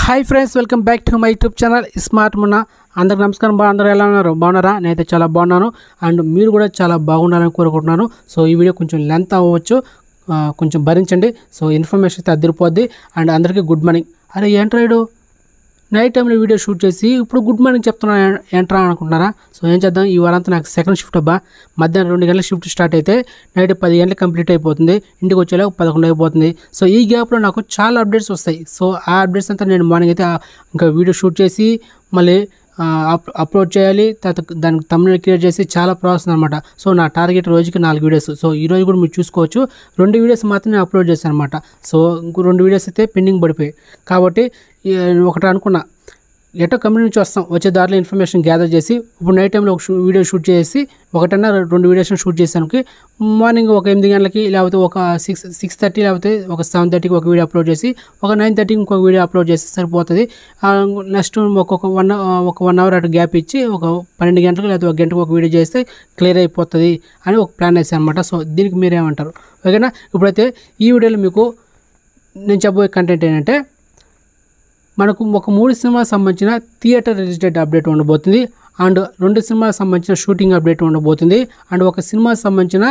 hi friends welcome back to my YouTube channel smart Munna అందరికి నమస్కారం బా అందరూ ఎలా ఉన్నారు బాగున్నారా నేనైతే చాలా బాగున్నాను అండ్ మీరు కూడా చాలా బాగున్నారని కోరుకుంటున్నాను సో ఈ వీడియో కొంచెం లెంత్ అవ్వచ్చు ఆ, కొంచెం భరించండి సో ఇన్ఫర్మేషన్ అయితే అదిరిపోద్ది అండ్ అందరికీ గుడ్ మార్నింగ్ అరే ఏంట్రాయుడు నైట్ టైంలో వీడియో షూట్ చేసి ఇప్పుడు గుడ్ మార్నింగ్ చెప్తున్నా ఎంట్రా అనుకుంటున్నారా సో ఏం చేద్దాం ఈ వారంతా నాకు సెకండ్ షిఫ్ట్ అబ్బా మధ్యాహ్నం రెండు గంటల షిఫ్ట్ స్టార్ట్ అయితే నైట్ పది గంటలకు కంప్లీట్ అయిపోతుంది ఇంటికి వచ్చేలాగా పదకొండు అయిపోతుంది సో ఈ గ్యాప్లో నాకు చాలా అప్డేట్స్ వస్తాయి సో ఆ అప్డేట్స్ అంతా నేను మార్నింగ్ అయితే ఆ- ఇంకా వీడియో షూట్ చేసి మళ్ళీ ఆ, అప్ అప్లోడ్ చేయాలి తర్వాత దానికి తమిళ క్రియేట్ చేసి చాలా ప్రాసెస్ అనమాట సో నా టార్గెట్ రోజుకి నాలుగు వీడియోస్ సో ఈ రోజు కూడా మీరు చూసుకోవచ్చు రెండు వీడియోస్ మాత్రమే అప్లోడ్ చేశాను అనమాట సో ఇంకో రెండు వీడియోస్ అయితే పెండింగ్ పడిపోయాయి కాబట్టి ఈ ఒకటి అనుకున్నా ఎటో కంపెనీ నుంచి వస్తాం వచ్చే దారిలో ఇన్ఫర్మేషన్ గ్యాదర్ చేసి ఇప్పుడు నైట్ టైంలో ఒక షూ వీడియో షూట్ చేసి ఒకటన్నా రెండు వీడియోస్ షూట్ చేసానికి మార్నింగ్ ఒక ఎనిమిది గంటలకి లేకపోతే ఒక సిక్స్ సిక్స్ థర్టీ లేకపోతే ఒక సెవెన్ థర్టీకి ఒక వీడియో అప్లోడ్ చేసి ఒక నైన్ థర్టీకి ఇంకొక వీడియో అప్లోడ్ చేసి సరిపోతుంది నెక్స్ట్ ఒక్కొక్క వన్ ఒక వన్ అవర్ అటు గ్యాప్ ఇచ్చి ఒక పన్నెండు గంటలకు లేకపోతే ఒక గంటకు ఒక వీడియో చేస్తే క్లియర్ అయిపోతుంది అని ఒక ప్లాన్ వేసాను అనమాట సో దీనికి మీరేమంటారు ఓకేనా ఇప్పుడైతే ఈ వీడియోలో మీకు నేను చెప్పబోయే కంటెంట్ ఏంటంటే మనకు ఒక మూడు సినిమాలకు సంబంధించిన థియేటర్ రిజిస్టర్డ్ అప్డేట్ ఉండబోతుంది అండ్ రెండు సినిమాలకు సంబంధించిన షూటింగ్ అప్డేట్ ఉండబోతుంది అండ్ ఒక సినిమాకి సంబంధించిన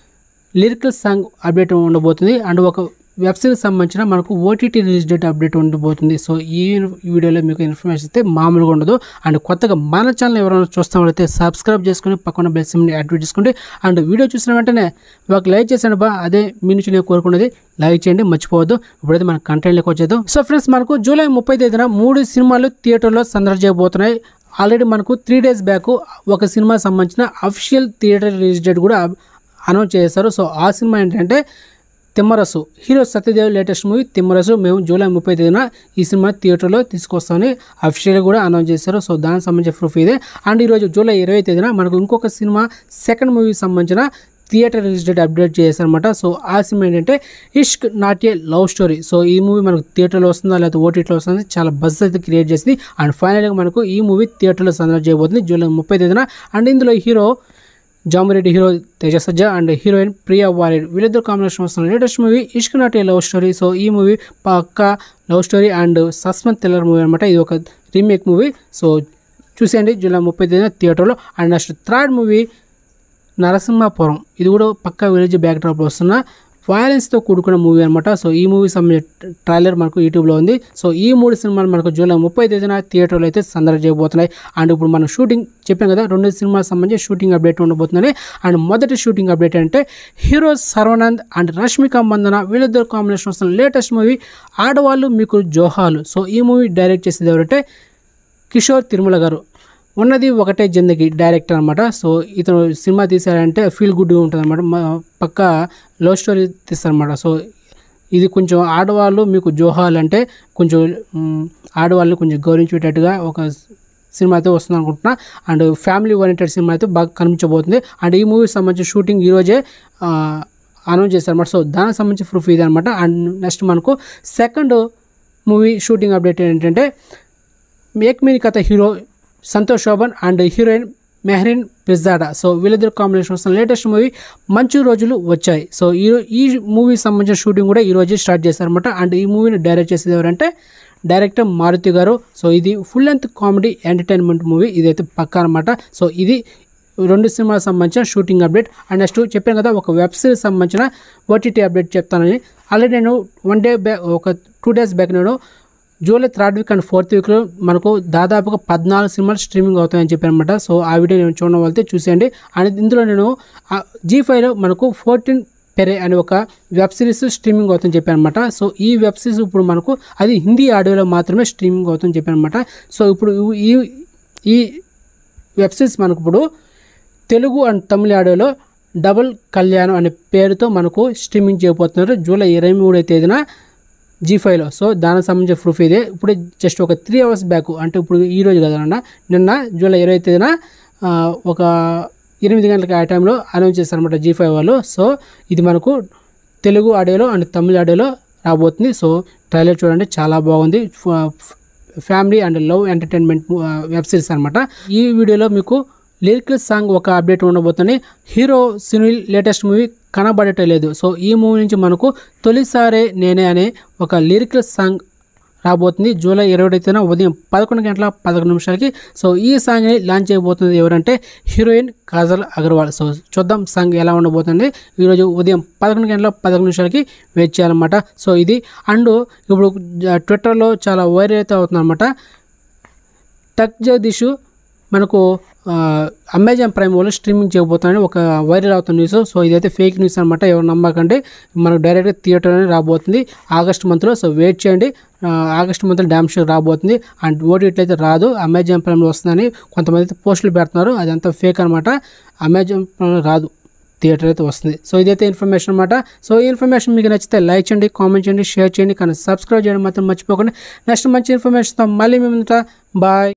లిరికల్ సాంగ్ అప్డేట్ ఉండబోతుంది అండ్ ఒక వెబ్ సిరీస్ సంబంధించిన మనకు ఓటీటీ రిలీజ్ డేట్ అప్డేట్ ఉండబోతుంది సో ఈ వీడియోలో మీకు ఇన్ఫర్మేషన్ అయితే మామూలుగా ఉండదు అండ్ కొత్తగా మన ఛానల్ ఎవరైనా చూస్తామైతే సబ్స్క్రైబ్ చేసుకుని పక్కన బెల్ సిమ్ని యాక్టివేట్ చేసుకోండి అండ్ వీడియో చూసిన వెంటనే ఒక లైక్ చేశాను బా అదే మీ నుంచి నేను కోరుకున్నది లైక్ చేయండి మర్చిపోవద్దు ఇప్పుడైతే మన కంటెంట్లోకి వచ్చేద్దాం సో ఫ్రెండ్స్ మనకు జూలై ముప్పై తేదీన మూడు సినిమాలు థియేటర్లో సందర్శ చేయబోతున్నాయి ఆల్రెడీ మనకు త్రీ డేస్ బ్యాక్ ఒక సినిమా సంబంధించిన అఫీషియల్ థియేటర్ రిలీజ్ డేట్ కూడా అనౌన్స్ చేశారు సో ఆ సినిమా ఏంటంటే Thimmarusu hero Satyadev latest movie Thimmarusu మేము జూలై ముప్పై తేదీన ఈ సినిమా థియేటర్లో తీసుకొస్తామని అఫీషియల్గా కూడా అనౌన్స్ చేశారు సో దానికి సంబంధించిన ప్రూఫ్ ఇదే అండ్ ఈరోజు జూలై ఇరవై తేదీన మనకు ఇంకొక సినిమా సెకండ్ మూవీ సంబంధించిన థియేటర్ రిలీజ్ డేట్ అప్డేట్ చేశారనమాట సో ఆ సినిమా ఏంటంటే Ishq not a love story so ఈ మూవీ మనకు థియేటర్లో వస్తుందా లేకపోతే ఓటీటీలో వస్తుంది చాలా బజ్ అయితే క్రియేట్ చేసింది అండ్ ఫైనల్గా మనకు ఈ మూవీ థియేటర్లో సందర్శన చేయబోతుంది జూలై ముప్పై తేదీన అండ్ ఇందులో హీరో జామిరెడ్డి hero Teja Sajja and heroine Priya Varrier వీళ్ళిద్దరు కాంబినేషన్ వస్తున్న latest movie Ishq not a love story so ఈ మూవీ పక్క love story and suspense thriller movie అనమాట ఇది ఒక రీమేక్ మూవీ సో చూసేయండి జూలై ముప్పై తేదీన థియేటర్లో and next third movie Narasimhapuram ఇది కూడా పక్కా విలేజ్ బ్యాక్ డ్రాప్ వస్తున్న వైలెన్స్తో కూడుకున్న మూవీ అనమాట సో ఈ మూవీ సంబంధించిన ట్రైలర్ మనకు యూట్యూబ్లో ఉంది సో ఈ మూడు సినిమాలు మనకు జూలై ముప్పై తేదీన థియేటర్లో అయితే సందర్శ చేయబోతున్నాయి అండ్ ఇప్పుడు మనం షూటింగ్ చెప్పాం కదా రెండు సినిమాలకు సంబంధించి షూటింగ్ అప్డేట్ ఉండబోతుందని అండ్ మొదటి షూటింగ్ అప్డేట్ అంటే హీరో సర్వానంద్ అండ్ రష్మిక మందన వీళ్ళిద్దరు కాంబినేషన్ వస్తున్న latest movie Aadavallu Meeku Johaarlu so ఈ మూవీ డైరెక్ట్ చేసేది ఎవరంటే కిషోర్ తిరుమల గారు ఉన్నది ఒకటే జిందగీ డైరెక్టర్ అనమాట సో ఇతను సినిమా తీశారంటే ఫీల్ గుడ్గా ఉంటుంది అనమాట పక్క లవ్ స్టోరీ తీస్తారనమాట సో ఇది కొంచెం ఆడవాళ్ళు మీకు జోహాల్ అంటే కొంచెం మ్, ఆడవాళ్ళని కొంచెం గౌరవించేటట్టుగా ఒక సినిమా అయితే వస్తుంది అనుకుంటున్నా అండ్ ఫ్యామిలీ ఓరియంటెడ్ సినిమా అయితే బాగా కనిపించబోతుంది అండ్ ఈ మూవీకి సంబంధించిన షూటింగ్ ఈరోజే అనౌన్స్ చేశారన్నమాట సో దానికి సంబంధించి ప్రూఫ్ ఇది అనమాట అండ్ నెక్స్ట్ మనకు సెకండ్ మూవీ షూటింగ్ అప్డేట్ ఏంటంటే మేక్ మీని కథ hero Santosh Sobhan and heroine Mehreen Pirzada so వీళ్ళిద్దరు కాంబినేషన్ వస్తున్న లేటెస్ట్ మూవీ మంచు రోజులు వచ్చాయి సో ఈ ఈ మూవీ సంబంధించిన షూటింగ్ కూడా ఈ రోజే స్టార్ట్ చేశారనమాట అండ్ ఈ మూవీని డైరెక్ట్ చేసేది ఎవరంటే డైరెక్టర్ మారుతి గారు సో ఇది full length comedy entertainment movie ఇదైతే పక్కా అనమాట సో ఇది రెండు సినిమాలకు సంబంధించిన షూటింగ్ అప్డేట్ అండ్ నెక్స్ట్ చెప్పాను కదా ఒక వెబ్ సిరీస్ సంబంధించిన ఓటీటీ అప్డేట్ చెప్తానని ఆల్రెడీ నేను వన్ డే బ్యాక్ ఒక టూ డేస్ బ్యాక్ నేను July third week and fourth వీక్లో మనకు దాదాపుగా పద్నాలుగు సినిమాలు స్ట్రీమింగ్ అవుతాయని చెప్పానమాట సో ఆ వీడియో నేను చూడడం వెళ్తే చూసేయండి అండ్ ఇందులో నేను జీ ఫైవ్లో మనకు ఫోర్టీన్ పెరే అనే ఒక వెబ్ సిరీస్ స్ట్రీమింగ్ అవుతుందని చెప్పాను అనమాట సో ఈ వెబ్ సిరీస్ ఇప్పుడు మనకు అది హిందీ ఆడియోలో మాత్రమే స్ట్రీమింగ్ అవుతుందని చెప్పాను అనమాట సో ఇప్పుడు ఈ ఈ వెబ్ సిరీస్ మనకు ఇప్పుడు తెలుగు అండ్ తమిళ ఆడియోలో డబుల్ కళ్యాణం అనే పేరుతో మనకు స్ట్రీమింగ్ చేయబోతున్నారు జూలై ఇరవై మూడో తేదీన జీ ఫైవ్లో సో దానికి సంబంధించిన ప్రూఫ్ ఇదే ఇప్పుడు జస్ట్ ఒక త్రీ అవర్స్ బ్యాక్ అంటే ఇప్పుడు ఈ రోజు కదన్న నిన్న జూలై ఇరవై తేదీన ఆ, ఒక ఎనిమిది గంటలకి ఆ టైంలో అనౌన్స్ చేశారనమాట జీ ఫైవ్ వాళ్ళు సో ఇది మనకు తెలుగు ఆడియోలో అండ్ తమిళ ఆడియోలో రాబోతుంది సో ట్రైలర్ చూడండి చాలా బాగుంది ఫ- family and love entertainment web series అనమాట ఈ వీడియోలో మీకు లిరికల్ సాంగ్ ఒక అప్డేట్ ఉండబోతుంది హీరో సునీల్ లేటెస్ట్ మూవీ కనబడటం లేదు సో ఈ మూవీ నుంచి మనకు తొలిసారే నేనే అనే ఒక లిరికల్ సాంగ్ రాబోతుంది జూలై ఇరవై తేదీన ఉదయం పదకొండు గంటల పదకొండు నిమిషాలకి సో ఈ సాంగ్ని లాంచ్ చేయబోతుంది ఎవరంటే హీరోయిన్ కాజల్ అగర్వాల్ సో చూద్దాం సాంగ్ ఎలా ఉండబోతుంది ఈరోజు ఉదయం పదకొండు గంటల పదకొండు నిమిషాలకి వెయిట్ చేయాలన్నమాట సో ఇది అండ్ ఇప్పుడు జ- ట్విట్టర్లో చాలా వైరల్ అయితే అవుతుందన్నమాట టక్ జగదీష్ మనకు ఆ, అమెజాన్ ప్రైమ్ వాళ్ళు స్ట్రీమింగ్ చేయబోతున్నారని ఒక వైరల్ అవుతున్న న్యూస్ సో ఇదైతే ఫేక్ న్యూస్ అనమాట ఎవరు నమ్మకండి మనకు డైరెక్ట్గా థియేటర్ అనేది రాబోతుంది ఆగస్ట్ మంత్లో సో వెయిట్ చేయండి ఆ, ఆగస్ట్ మంత్లో డ్యామ్ షో రాబోతుంది అండ్ ఓటీటీ అయితే రాదు అమెజాన్ ప్రైమ్లో వస్తుందని కొంతమంది అయితే పోస్టులు పెడుతున్నారు అదంతా ఫేక్ అనమాట అమెజాన్ ప్రైమ్లో రాదు థియేటర్ అయితే వస్తుంది సో ఇదైతే ఇన్ఫర్మేషన్ అనమాట సో ఈ ఇన్ఫర్మేషన్ మీకు నచ్చితే లైక్ చేయండి కామెంట్ చేయండి షేర్ చేయండి కానీ సబ్స్క్రైబ్ చేయడం మాత్రం మర్చిపోకండి నెక్స్ట్ మంచి ఇన్ఫర్మేషన్తో మళ్ళీ మేము బాయ్